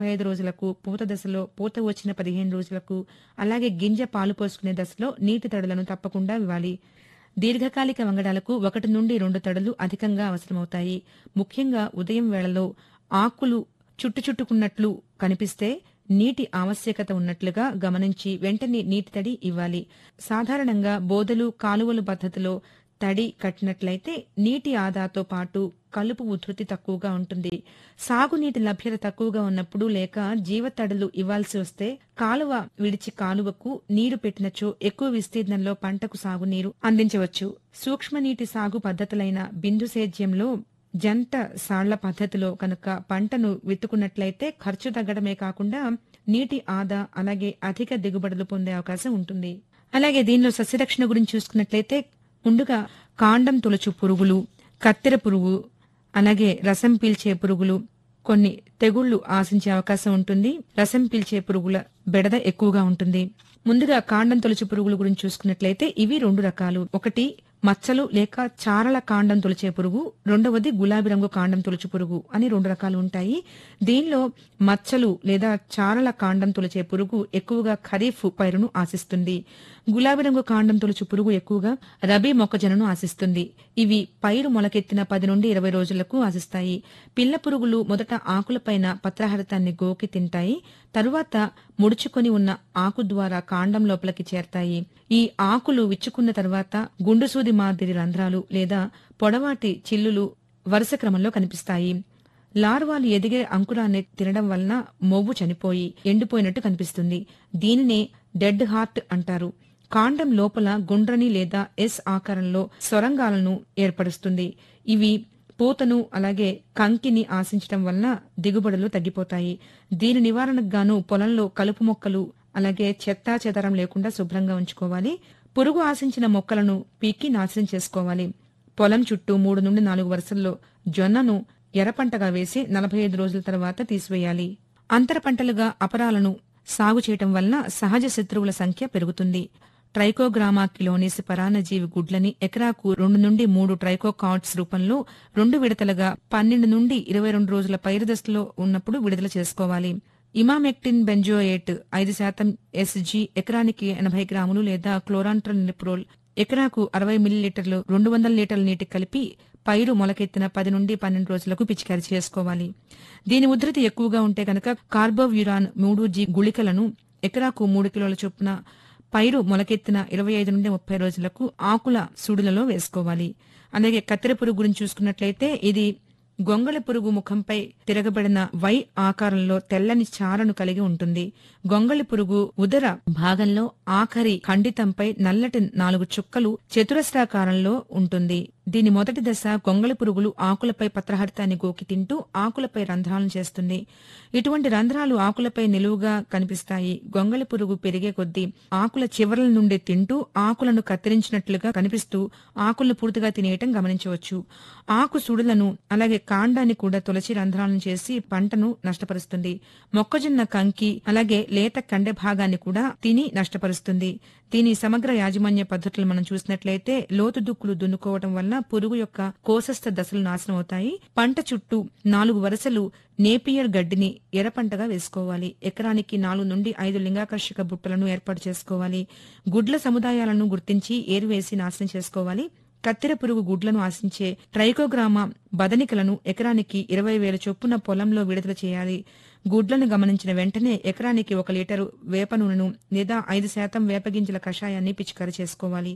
ఐదు రోజులకు పూత దశలో పూత వచ్చిన పదిహేను రోజులకు అలాగే గింజ పాలు పోసుకునే దశలో నీటి తడులను తప్పకుండా ఇవ్వాలి దీర్ఘకాలిక వంగడాలకు ఒకటి నుండి రెండు తడులు అధికంగా అవసరమవుతాయి ముఖ్యంగా ఉదయం వేళలో ఆకులు చుట్టుచుట్టుకున్నట్లు కనిపిస్తే నీటి ఆవశ్యకత ఉన్నట్లుగా గమనించి వెంటనే నీటి తడి ఇవ్వాలి సాధారణంగా బోదలు కాలువలు పద్ధతిలో తడి కట్టినట్లయితే నీటి ఆదాతో పాటు కలుపు ఉధృతి తక్కువగా ఉంటుంది సాగునీటి లభ్యత తక్కువగా ఉన్నప్పుడు లేక జీవతడులు ఇవ్వాల్సి వస్తే కాలువ విడిచి కాలువకు నీరు పెట్టినచో ఎక్కువ విస్తీర్ణంలో పంటకు సాగునీరు అందించవచ్చు సూక్ష్మనీటి సాగు పద్ధతులైన బిందు సేద్యంలో జంట సాళ్ల పద్ధతిలో కనుక పంటను విత్తుకున్నట్లయితే ఖర్చు తగ్గడమే కాకుండా నీటి ఆదా అలాగే అధిక దిగుబడులు పొందే అవకాశం ఉంటుంది అలాగే దీనిలో సస్యరక్షణ గురించి చూసుకున్నట్లయితే ముందుగా కాండం తొలచు పురుగులు కత్తెర పురుగు అలాగే రసం పీల్చే పురుగులు కొన్ని తెగుళ్లు ఆశించే అవకాశం ఉంటుంది రసం పీల్చే పురుగుల బెడద ఎక్కువగా ఉంటుంది ముందుగా కాండం తొలచు పురుగుల గురించి చూసుకున్నట్లయితే ఇవి రెండు రకాలు ఒకటి మచ్చలు లేక చారల కాండం తొలిచే పురుగు రెండవది గులాబీ రంగు కాండం తొలచు పురుగు అని రెండు రకాలు ఉంటాయి దీనిలో మచ్చలు లేదా చారల కాండం తొలిచే పురుగు ఎక్కువగా ఖరీఫ్ పైరును ఆశిస్తుంది గులాబీ రంగు కాండం తొలచు పురుగు ఎక్కువగా రబీ మొక్కజొన్నను ఆశిస్తుంది ఇవి పైరు మొలకెత్తిన పది నుండి ఇరవై రోజులకు ఆశిస్తాయి పిల్ల పురుగులు మొదట ఆకులపైన పత్రహరితాన్ని గోకి తింటాయి తరువాత ముడుచుకొని ఉన్న ఆకు ద్వారా కాండం లోపలికి చేరతాయి ఈ ఆకులు విచ్చుకున్న తర్వాత గుండుసూది మాదిరి రంధ్రాలు లేదా పొడవాటి చిల్లులు వరుస క్రమంలో కనిపిస్తాయి లార్వాలు ఎదిగే అంకురాన్ని తినడం వలన మొవ్వు చనిపోయి ఎండిపోయినట్టు కనిపిస్తుంది దీనినే డెడ్ హార్ట్ అంటారు కాండం లోపల గుండ్రని లేదా ఎస్ ఆకారంలో సొరంగాలను ఏర్పరుస్తుంది ఇవి పూతను అలాగే కంకిని ఆశించడం వలన దిగుబడులు తగ్గిపోతాయి దీని నివారణకు గాను పొలంలో కలుపు మొక్కలు అలాగే చెత్తా చెదరం లేకుండా శుభ్రంగా ఉంచుకోవాలి పురుగు ఆశించిన మొక్కలను పీక్కి నాశనం చేసుకోవాలి పొలం చుట్టూ మూడు నుండి నాలుగు వరుసల్లో జొన్నను ఎర్రపంటగా వేసి నలభై ఐదు రోజుల తర్వాత తీసివేయాలి అంతర పంటలుగా అపరాలను సాగు చేయటం వలన సహజ శత్రువుల సంఖ్య పెరుగుతుంది ట్రైకోగ్రామా కిలోనిస్ పరాన్నజీవి గుడ్లని ఎకరాకు రెండు నుండి మూడు ట్రైకోకాట్స్ రూపంలో రెండు విడతలుగా పన్నెండు నుండి ఇరవై రెండు రోజుల పైరు దశలో ఉన్నప్పుడు విడుదల చేసుకోవాలి ఇమామెక్టిన్ బెంజోయేట్ ఐదు శాతం ఎస్జీ ఎకరానికి ఎనభై గ్రాములు లేదా క్లోరాంట్రల్ నిప్రోల్ ఎకరాకు అరవై మిల్లీలీటర్లు రెండు వందల లీటర్ల నీటి కలిపి పైరు మొలకెత్తిన పది నుండి పన్నెండు రోజులకు పిచికారి చేసుకోవాలి దీని ఉధృతి ఎక్కువగా ఉంటే కనుక కార్బోవ్యూరాన్ మూడు జీ గుళికలను ఎకరాకు మూడు కిలోల చొప్పున పైరు మొలకెత్తిన ఇరవై ఐదు నుండి ముప్పై రోజులకు ఆకుల సుడులలో వేసుకోవాలి అలాగే కత్తెర పురుగు గురించి చూసుకున్నట్లయితే ఇది గొంగళి పురుగు ముఖంపై తిరగబడిన వై ఆకారంలో తెల్లని చారను కలిగి ఉంటుంది గొంగళి పురుగు ఉదర భాగంలో ఆఖరి ఖండితంపై నల్లటి నాలుగు చుక్కలు చతురస్రాకారంలో ఉంటుంది దీని మొదటి దశ గొంగళి పురుగులు ఆకులపై పత్రహరితాన్ని గోకి తింటూ ఆకులపై రంధ్రాలను చేస్తుంది ఇటువంటి రంధ్రాలు ఆకులపై నిలువుగా కనిపిస్తాయి గొంగళి పురుగు పెరిగే కొద్దీ ఆకుల చివరల నుండి తింటూ ఆకులను కత్తిరించినట్లుగా కనిపిస్తూ ఆకులను పూర్తిగా తినేయటం గమనించవచ్చు ఆకు సుడులను అలాగే కాండాన్ని కూడా తొలచి రంధ్రాలను చేసి పంటను నష్టపరుస్తుంది మొక్కజొన్న కంకి అలాగే లేత కండె భాగాన్ని కూడా తిని నష్టపరుస్తుంది దీని సమగ్ర యాజమాన్య పద్ధతులు మనం చూసినట్లయితే లోతు దుక్కులు దున్నుకోవడం వలన పురుగు యొక్క కోసస్థ దశలు నాశనం అవుతాయి పంట చుట్టూ నాలుగు వరుసలు నేపియర్ గడ్డిని ఎర్రపంటగా వేసుకోవాలి ఎకరానికి నాలుగు నుండి ఐదు లింగాకర్షక బుట్టలను ఏర్పాటు చేసుకోవాలి గుడ్ల సముదాయాలను గుర్తించి ఏరువేసి నాశనం చేసుకోవాలి కత్తెర పురుగు గుడ్లను ఆశించే ట్రైకోగ్రామా బదనికలను ఎకరానికి ఇరవై వేల చొప్పున పొలంలో విడుదల చేయాలి గుడ్లను గమనించిన వెంటనే ఎకరానికి ఒక లీటరు వేప నూనెను లేదా ఐదు శాతం వేపగింజల కషాయాన్ని పిచికారి చేసుకోవాలి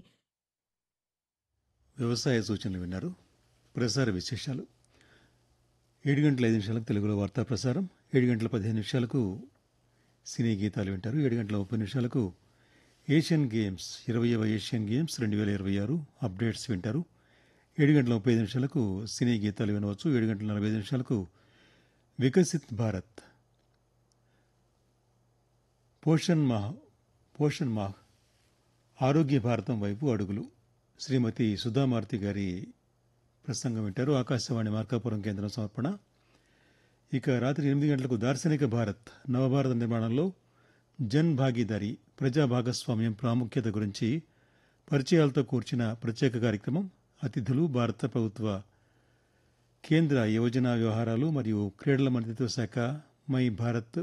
వ్యవసాయ సూచనలు విన్నారు ప్రసార విశేషాలు ఏడు గంటల ఐదు నిమిషాలకు తెలుగులో వార్తా ప్రసారం ఏడు గంటల పదిహేను నిమిషాలకు సినీ గీతాలు వింటారు ఏడు గంటల ముప్పై నిమిషాలకు ఏషియన్ గేమ్స్ ఇరవైవ ఏషియన్ గేమ్స్ రెండు వేల ఇరవై ఆరు అప్డేట్స్ వింటారు ఏడు గంటల ముప్పై ఐదు నిమిషాలకు సినీ గీతాలు వినవచ్చు ఏడు గంటల నలభై ఐదు నిమిషాలకు వికసిత్ భారత్ పోషణ్ మాహ్ పోషణ్ మాహ్ ఆరోగ్య భారతం వైపు అడుగులు శ్రీమతి సుధామార్తి గారి ప్రసంగం వింటారు ఆకాశవాణి మార్కాపురం కేంద్రం సమర్పణ ఇక రాత్రి ఎనిమిది గంటలకు దార్శనిక భారత్ నవభారత నిర్మాణంలో జన్ భాగీదారీ ప్రజా భాగస్వామ్యం ప్రాముఖ్యత గురించి పరిచయాలతో కూర్చిన ప్రత్యేక కార్యక్రమం అతిథులు భారత ప్రభుత్వ కేంద్ర యువజన వ్యవహారాలు మరియు క్రీడల మంత్రిత్వ శాఖ మై భారత్